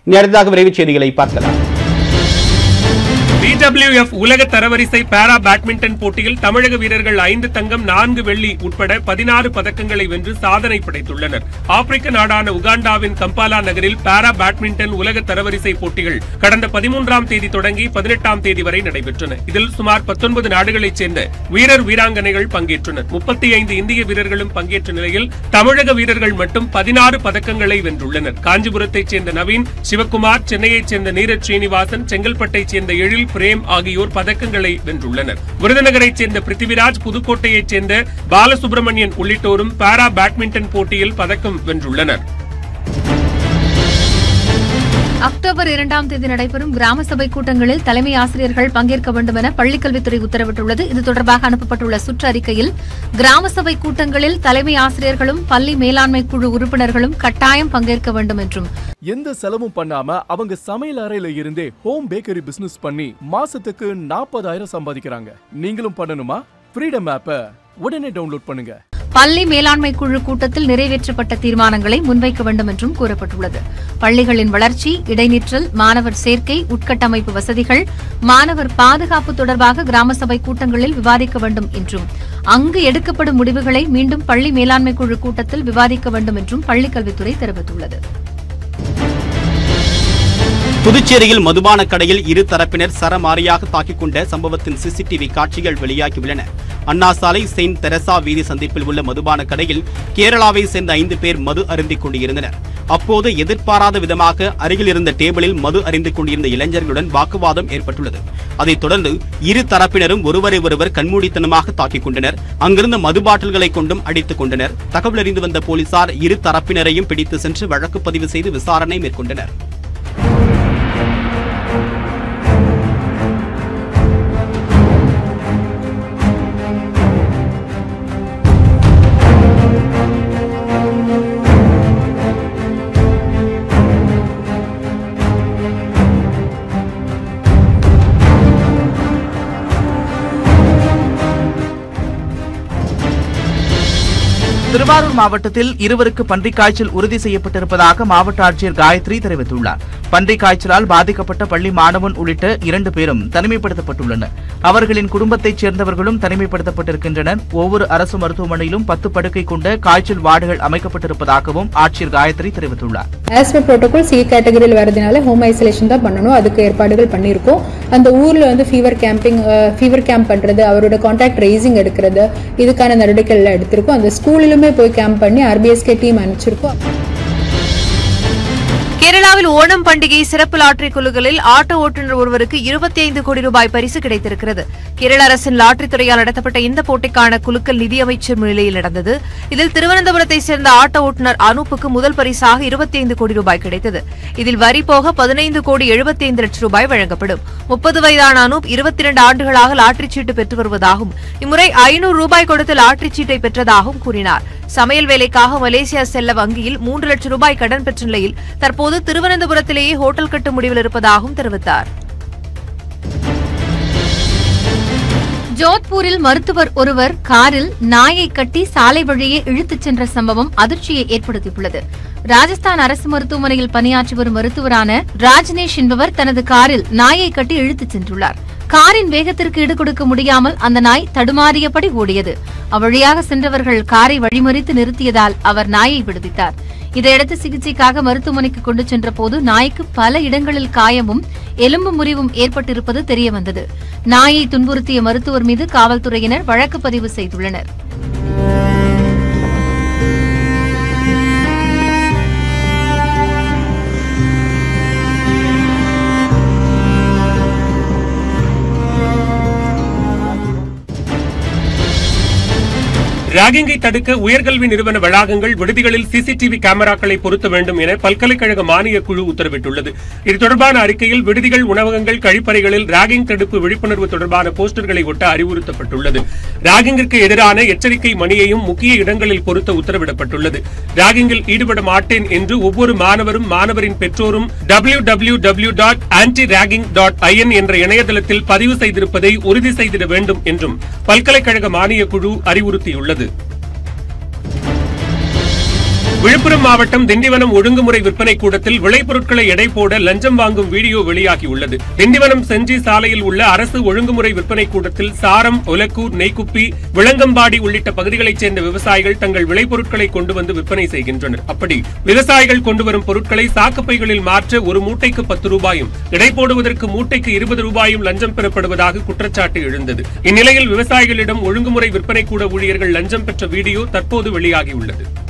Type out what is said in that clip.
இனி அடுத்ததாக விரைவுச் செய்திகளை பார்க்கலாம் பிடபிள்யூஎஃப் உலக தரவரிசை பாரா பேட்மிண்டன் போட்டியில் தமிழக வீரர்கள் ஐந்து தங்கம் நான்கு வெள்ளி உட்பட பதினாறு பதக்கங்களை வென்று சாதனை படைத்துள்ளனர் ஆப்பிரிக்க நாடான உகாண்டாவின் கம்பாலா நகரில் பாரா பேட்மிண்டன் உலக தரவரிசை போட்டிகள் கடந்த பதிமூன்றாம் தேதி தொடங்கி பதினெட்டாம் தேதி வரை நடைபெற்றன இதில் சுமார் பத்தொன்பது நாடுகளைச் சேர்ந்த வீரர் வீராங்கனைகள் பங்கேற்றனர் முப்பத்தி ஐந்து இந்திய வீரர்களும் பங்கேற்ற நிலையில் தமிழக வீரர்கள் மட்டும் பதினாறு பதக்கங்களை வென்றுள்ளனர் காஞ்சிபுரத்தைச் சேர்ந்த நவீன் சிவக்குமார் சென்னையைச் சேர்ந்த நீரஜ் ஸ்ரீனிவாசன் செங்கல்பட்டைச் சேர்ந்த எழில் பிரேம் ஆகியோர் பதக்கங்களை வென்றுள்ளனர் விருதுநகரைச் சேர்ந்த பிருத்திவிராஜ் புதுக்கோட்டையைச் சேர்ந்த பாலசுப்ரமணியன் உள்ளிட்டோரும் பாரா பேட்மிண்டன் போட்டியில் பதக்கம் வென்றுள்ளனர் அக்டோபர் இரண்டாம் தேதி நடைபெறும் கிராம சபை கூட்டங்களில் தலைமை ஆசிரியர்கள் பங்கேற்க வேண்டும் என பள்ளிக்கல்வித்துறை உத்தரவிட்டுள்ளது இது தொடர்பாக அனுப்பப்பட்டுள்ள சுற்றறிக்கையில் கிராம சபை கூட்டங்களில் தலைமை ஆசிரியர்களும் பள்ளி மேலாண்மை குழு உறுப்பினர்களும் கட்டாயம் பங்கேற்க வேண்டும் என்றும் எந்த செலவும் பண்ணாம அவங்க சமையல் அறையில இருந்தே ஹோம் பேக்கரி பிசினஸ் பண்ணி மாசத்துக்கு நாற்பதாயிரம் சம்பாதிக்கிறாங்க நீங்களும் பண்ணணுமா ஃப்ரீடம் ஆப்பை உடனே டவுன்லோட் பண்ணுங்க பள்ளி மேலாண்மை குழு கூட்டத்தில் நிறைவேற்றப்பட்ட தீர்மானங்களை முன்வைக்க வேண்டும் என்றும் கூறப்பட்டுள்ளது பள்ளிகளின் வளர்ச்சி இடைநிற்றல் மாணவர் சேர்க்கை உட்கட்டமைப்பு வசதிகள் மாணவர் பாதுகாப்பு தொடர்பாக கிராம சபை கூட்டங்களில் விவாதிக்க வேண்டும் என்றும் அங்கு எடுக்கப்படும் முடிவுகளை மீண்டும் பள்ளி மேலாண்மை குழு கூட்டத்தில் விவாதிக்க வேண்டும் என்றும் பள்ளிக்கல்வித்துறை தெரிவித்துள்ளது புதுச்சேரியில் மதுபான கடையில் இரு தரப்பினர் சரமாரியாக தாக்கிக் கொண்ட சம்பவத்தின் சிசிடிவி காட்சிகள் வெளியாகியுள்ளன அண்ணா சாலை செயின்ட் தெரசா வீதி சந்திப்பில் உள்ள மதுபான கடையில் கேரளாவை சேர்ந்த ஐந்து பேர் மது அருந்திக் கொண்டிருந்தனர் அப்போது எதிர்பாராத விதமாக அருகில் இருந்த டேபிளில் மது அருந்திக் கொண்டிருந்த இளைஞர்களுடன் வாக்குவாதம் ஏற்பட்டுள்ளது அதைத் தொடர்ந்து இரு தரப்பினரும் ஒருவரை ஒருவர் கண்மூடித்தனமாக தாக்கிக் கொண்டனர் அங்கிருந்த மது பாட்டில்களை கொண்டும் அடித்துக் கொண்டனர் தகவல் அறிந்து வந்த போலீசார் இரு தரப்பினரையும் பிடித்து சென்று வழக்கு பதிவு செய்து விசாரணை மேற்கொண்டனர் திருவாரூர் மாவட்டத்தில் இருவருக்கு பன்றிக் காய்ச்சல் உறுதி செய்யப்பட்டிருப்பதாக மாவட்ட ஆட்சியர் காயத்ரி தெரிவித்துள்ளார் பன்றிக் காய்ச்சலால் பாதிக்கப்பட்ட பள்ளி மாணவன் உள்ளிட்ட இரண்டு பேரும் தனிமைப்படுத்தப்பட்டுள்ளனர் அவர்களின் குடும்பத்தைச் சேர்ந்தவர்களும் தனிமைப்படுத்தப்பட்டிருக்கின்றனர் ஒவ்வொரு அரசு மருத்துவமனையிலும் பத்து படுக்கை கொண்ட காய்ச்சல் வார்டுகள் அமைக்கப்பட்டிருப்பதாகவும் ஆட்சியர் காயத்ரி தெரிவித்துள்ளார் ஆஸ் பர் ப்ரோட்டோகால் சி கேட்டகரியில் வரதுனால ஹோம் ஐசோலேஷன் தான் பண்ணணும் அதுக்கு ஏற்பாடுகள் பண்ணியிருக்கோம் அந்த ஊரில் வந்து ஃபீவர் கேம்பிங் ஃபீவர் கேம்ப் பண்ணுறது அவரோட கான்டாக்ட் ட்ரேசிங் எடுக்கிறது இதுக்கான நடவடிக்கைகள் எடுத்திருக்கோம் அந்த ஸ்கூலிலுமே போய் கேம்ப் பண்ணி ஆர்பிஎஸ்கே டீம் அனுப்பிச்சிருக்கோம் கேரளாவில் ஓணம் பண்டிகை சிறப்பு லாட்டரி குழுக்களில் ஆட்டோ ஓட்டுநர் ஒருவருக்கு இருபத்தி ஐந்து கோடி ரூபாய் பரிசு கிடைத்திருக்கிறது கேரள அரசின் லாட்டரி துறையால் நடத்தப்பட்ட இந்த போட்டிக்கான குலுக்கல் நிதியமைச்சர் முன்னிலையில் நடந்தது இதில் திருவனந்தபுரத்தை சேர்ந்த ஆட்டோ ஓட்டுநர் அனூப்புக்கு முதல் பரிசாக இருபத்தி ஐந்து கோடி ரூபாய் கிடைத்தது இதில் வரி போக பதினைந்து கோடி எழுபத்தி ஐந்து லட்சம் ரூபாய் வழங்கப்படும் முப்பது வயதான அனூப் இருபத்தி இரண்டு ஆண்டுகளாக லாட்டரி சீட்டு பெற்று வருவதாகவும் இம்முறை ஐநூறு ரூபாய் கொடுத்து லாட்டரி சீட்டை பெற்றதாகவும் கூறினார் சமையல் வேலைக்காக மலேசியா செல்ல வங்கியில் மூன்று லட்சம் ரூபாய் கடன் பெற்ற நிலையில் தற்போது திருவனந்தபுரத்திலேயே ஹோட்டல் கட்டும் முடிவில் இருப்பதாகவும் தெரிவித்தார் ஜோத்பூரில் மருத்துவர் ஒருவர் காரில் நாயை கட்டி சாலை வழியே இழுத்துச் சென்ற சம்பவம் அதிர்ச்சியை ஏற்படுத்தியுள்ளது ராஜஸ்தான் அரசு மருத்துவமனையில் பணியாற்றி வரும் மருத்துவரான ராஜ்னேஷ் என்பவர் தனது காரில் நாயை கட்டி இழுத்துச் சென்றுள்ளார் காரின் வேகத்திற்கு ஈடு கொடுக்க முடியாமல் அந்த நாய் தடுமாறியபடி ஓடியது அவ்வழியாக சென்றவர்கள் காரை வழிமறித்து நிறுத்தியதால் அவர் நாயை விடுவித்தார் இதையடுத்து சிகிச்சைக்காக மருத்துவமனைக்கு கொண்டு சென்றபோது நாய்க்கு பல இடங்களில் காயமும் எலும்பு முறிவும் ஏற்பட்டிருப்பது தெரியவந்தது நாயை துன்புறுத்திய மருத்துவர் மீது காவல்துறையினர் வழக்கு பதிவு செய்துள்ளனர் ராகிங்கை தடுக்க உயர்கல்வி நிறுவன வளாகங்கள் விடுதிகளில் சிசிடிவி கேமராக்களை பொருத்த வேண்டும் என பல்கலைக்கழக மானிய குழு உத்தரவிட்டுள்ளது இது தொடர்பான அறிக்கையில் விடுதிகள் உணவகங்கள் கழிப்பறைகளில் ராகிங் தடுப்பு விழிப்புணர்வு தொடர்பான போஸ்டர்களை ஒட்ட அறிவுறுத்தப்பட்டுள்ளது ராகிங்கிற்கு எதிரான எச்சரிக்கை மணியையும் முக்கிய இடங்களில் பொருத்த உத்தரவிடப்பட்டுள்ளது ராகிங்கில் ஈடுபட மாட்டேன் என்று ஒவ்வொரு மாணவரும் மாணவரின் பெற்றோரும் W W W dot anti ragging dot IN என்ற இணையதளத்தில் பதிவு செய்திருப்பதை உறுதி செய்திட வேண்டும் என்றும் பல்கலைக்கழக மானிய குழு அறிவுறுத்தியுள்ளது விழுப்புரம் மாவட்டம் திண்டிவனம் ஒழுங்குமுறை விற்பனை கூடத்தில் விளைபொருட்களை எடை போட லஞ்சம் வாங்கும் வீடியோ வெளியாகியுள்ளது திண்டிவனம் செஞ்சி சாலையில் உள்ள அரசு ஒழுங்குமுறை விற்பனை கூடத்தில் சாரம் ஒலக்கூர் நெய்க்குப்பி விளங்கம்பாடி உள்ளிட்ட பகுதிகளைச் சேர்ந்த விவசாயிகள் தங்கள் விளைபொருட்களை கொண்டு வந்து விற்பனை செய்கின்றனர் அப்படி விவசாயிகள் கொண்டு வரும் பொருட்களை சாக்குப்பைகளில் மாற்ற ஒரு மூட்டைக்கு பத்து ரூபாயும் எடை போடுவதற்கு மூட்டைக்கு இருபது ரூபாயும் லஞ்சம் பெறப்படுவதாக குற்றச்சாட்டு எழுந்தது இந்நிலையில் விவசாயிகளிடம் ஒழுங்குமுறை விற்பனை கூட ஊழியர்கள் லஞ்சம் பெற்ற வீடியோ தற்போது வெளியாகியுள்ளது